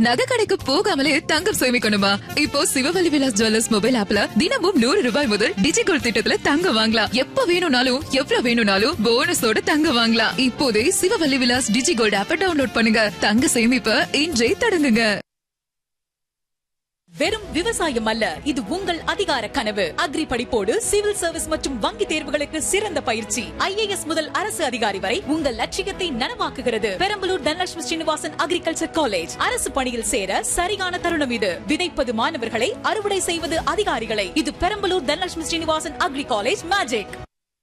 நகை கடைக்கு போகாமலே தங்கம் சேமிக்கணுமா இப்போ சிவவல்லி விலாஸ் ஜுவல்லர்ஸ் மொபைல் ஆப்ல தினமும் நூறு ரூபாய் முதல் டிஜிகோல்ட் திட்டத்துல தங்கம் வாங்கலாம் எப்ப வேணும்னாலும் எவ்வளவு வேணும்னாலும் போனஸோட தங்கம் வாங்கலாம் இப்போதே சிவவல்லி விலாஸ் டிஜிகோல்ட் ஆப்ப டவுன்லோட் பண்ணுங்க தங்க சேமிப்ப இன்றே தொடங்குங்க வெறும் விவசாயம் அல்ல இது உங்கள் அதிகார கனவு அக்ரி படிப்போடு சிவில் சர்வீஸ் மற்றும் வங்கி தேர்வுகளுக்கு சிறந்த பயிற்சி ஐஏஎஸ் முதல் அரசு அதிகாரி வரை உங்கள் லட்சியத்தை நனவாக்குகிறது பெரம்பலூர் தனலட்சுமி ஸ்ரீனிவாசன் அக்ரிகல்ச்சர் காலேஜ் அரசு பணியில் சேர சரியான தருணம் இது விதைப்பது மாணவர்களை அறுவடை செய்வது அதிகாரிகளை இது Perambalur Dhanalakshmi Srinivasan agri college magic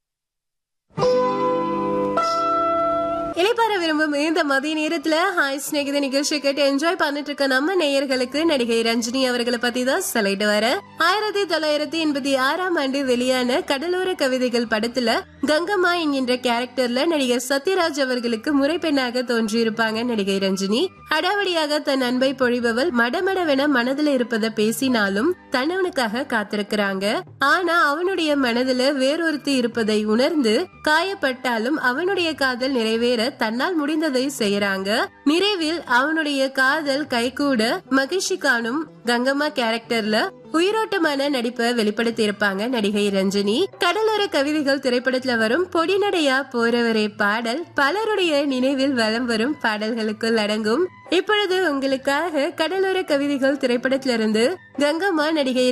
இளைப்பாற விரும்பும் இந்த மதிய நேரத்துல ஹாய் ஸ்நேகித நிகழ்ச்சி கேட்டு என்ஜாய் பண்ணிட்டு இருக்க நம்ம நேயர்களுக்கு நடிகை ரஞ்சினி அவர்களை பத்தி தான் சொல்லிட்டு வர ஆயிரத்தி தொள்ளாயிரத்தி எண்பத்தி ஆறாம் ஆண்டு வெளியான கடலோர கவிதைகள் படத்துல கங்கம்மா என்கின்ற கேரக்டர்ல நடிகர் சத்யராஜ் அவர்களுக்கு முறைப்பெண்ணாக தோன்றியிருப்பாங்க நடிகை ரஞ்சினி அடாவடியாக தன் அன்பை பொழிபவள் மடமடவென மனதுல இருப்பதை பேசினாலும் தன்னவனுக்காக காத்திருக்கிறாங்க ஆனா அவனுடைய மனதுல வேறொருத்தி இருப்பதை உணர்ந்து காயப்பட்டாலும் அவனுடைய காதல் நிறைவேற தன்னால் முடிந்ததை செய்யறாங்க நிறைவில் அவனுடைய காதல் கைகூட மகிழ்ச்சி காணும் கங்கம்மா கேரக்டர்ல உயிரோட்டமான நடிப்பை வெளிப்படுத்தி இருப்பாங்க நடிகை ரஞ்சினி கடலோர கவிதைகள் திரைப்படத்துல வரும் பொடிநடையா போறவரே பாடல் பலருடைய நினைவில் வலம் வரும் பாடல்களுக்குள் அடங்கும் இப்பொழுது உங்களுக்காக கடலோர கவிதைகள் திரைப்படத்திலிருந்து கங்கம்மா நடிகை